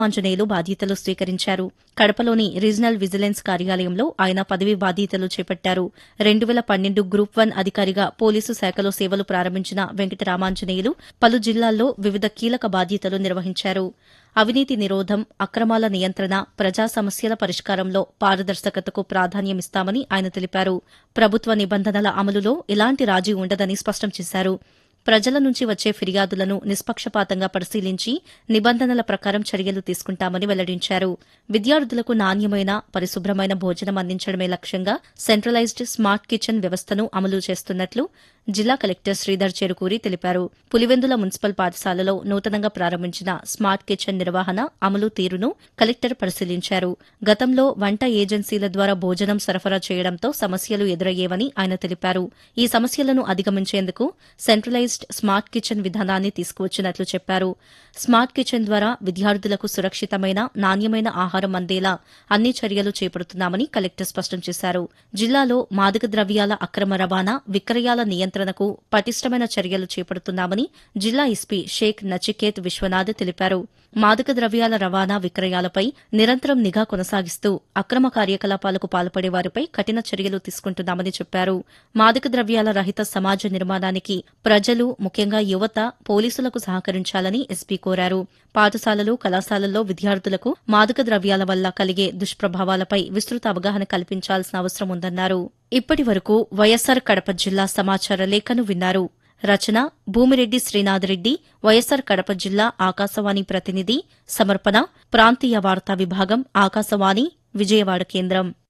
ఆంజనేయులు బాధ్యతలు స్వీకరించారు కడపలోని regional vigilance కార్యాలయంలో ఆయన పదవి బాధ్యతలు చేపట్టారు రెండు వేల పన్నెండు గ్రూప్ వన్ అధికారిగా పోలీసు శాఖలో సేవలు ప్రారంభించిన వెంకట రామాంజనేయులు పలు జిల్లాల్లో వివిధ కీలక బాధ్యతలు నిర్వహించారు అవినీతి నిరోధం అక్రమాల నియంత్రణ ప్రజా సమస్యల పరిష్కారంలో పారదర్శకతకు ప్రాధాన్యమిస్తామని ఆయన తెలిపారు ప్రభుత్వ నిబంధనల అమలులో ఎలాంటి రాజీ ఉండదని స్పష్టం చేశారు ప్రజల నుంచి వచ్చే ఫిర్యాదులను నిష్పక్షపాతంగా పరిశీలించి నిబంధనల ప్రకారం చర్యలు తీసుకుంటామని వెల్లడించారు విద్యార్థులకు నాణ్యమైన పరిశుభ్రమైన భోజనం అందించడమే లక్ష్యంగా సెంట్రలైజ్డ్ స్మార్ట్ కిచెన్ వ్యవస్థను అమలు చేస్తున్నట్లు జిల్లా కలెక్టర్ శ్రీధర్ చెరుకూరి తెలిపారు పులివెందుల మున్సిపల్ పాఠశాలలో నూతనంగా ప్రారంభించిన స్మార్ట్ కిచెన్ నిర్వహణ అమలు తీరును కలెక్టర్ పరిశీలించారు గతంలో వంట ఏజెన్సీల ద్వారా భోజనం సరఫరా చేయడంతో సమస్యలు ఎదురయ్యేవని ఆయన తెలిపారు ఈ సమస్యలను అధిగమించేందుకు సెంట్రలైజ్డ్ స్మార్ట్ కిచెన్ విధానాన్ని తీసుకువచ్చినట్లు చెప్పారు స్మార్ట్ కిచెన్ ద్వారా విద్యార్థులకు సురక్షితమైన నాణ్యమైన ఆహారం అందేలా అన్ని చర్యలు చేపడుతున్నామని కలెక్టర్ స్పష్టం చేశారు జిల్లాలో మాదక ద్రవ్యాల అక్రమ రవాణా విక్రయాల నియంత్రణకు పటిష్టమైన చర్యలు చేపడుతున్నామని జిల్లా ఎస్పీ షేక్ నచికేత్ విశ్వనాథ్ తెలిపారు మాదక ద్రవ్యాల రవాణా విక్రయాలపై నిరంతరం నిఘా కొనసాగిస్తూ అక్రమ కార్యకలాపాలకు పాల్పడే వారిపై కఠిన చర్యలు తీసుకుంటున్నామని చెప్పారు మాదక ద్రవ్యాల రహిత సమాజ నిర్మాణానికి ప్రజలు ముఖ్యంగా యువత పోలీసులకు సహకరించాలని ఎస్పీ కోరారు పాఠశాలలు కళాశాలల్లో విద్యార్థులకు మాదక ద్రవ్యాల వల్ల కలిగే దుష్ప్రభావాలపై విస్తృత అవగాహన కల్పించాల్సిన అవసరం ఉందన్నారు ఇప్పటి వరకు వైఎస్సార్ కడప జిల్లా సమాచార లేఖను విన్నారు రచన భూమిరెడ్డి శ్రీనాథ్ రెడ్డి వైఎస్సార్ కడప జిల్లా ఆకాశవాణి ప్రతినిధి సమర్పణ ప్రాంతీయ వార్తా విభాగం ఆకాశవాణి విజయవాడ కేంద్రం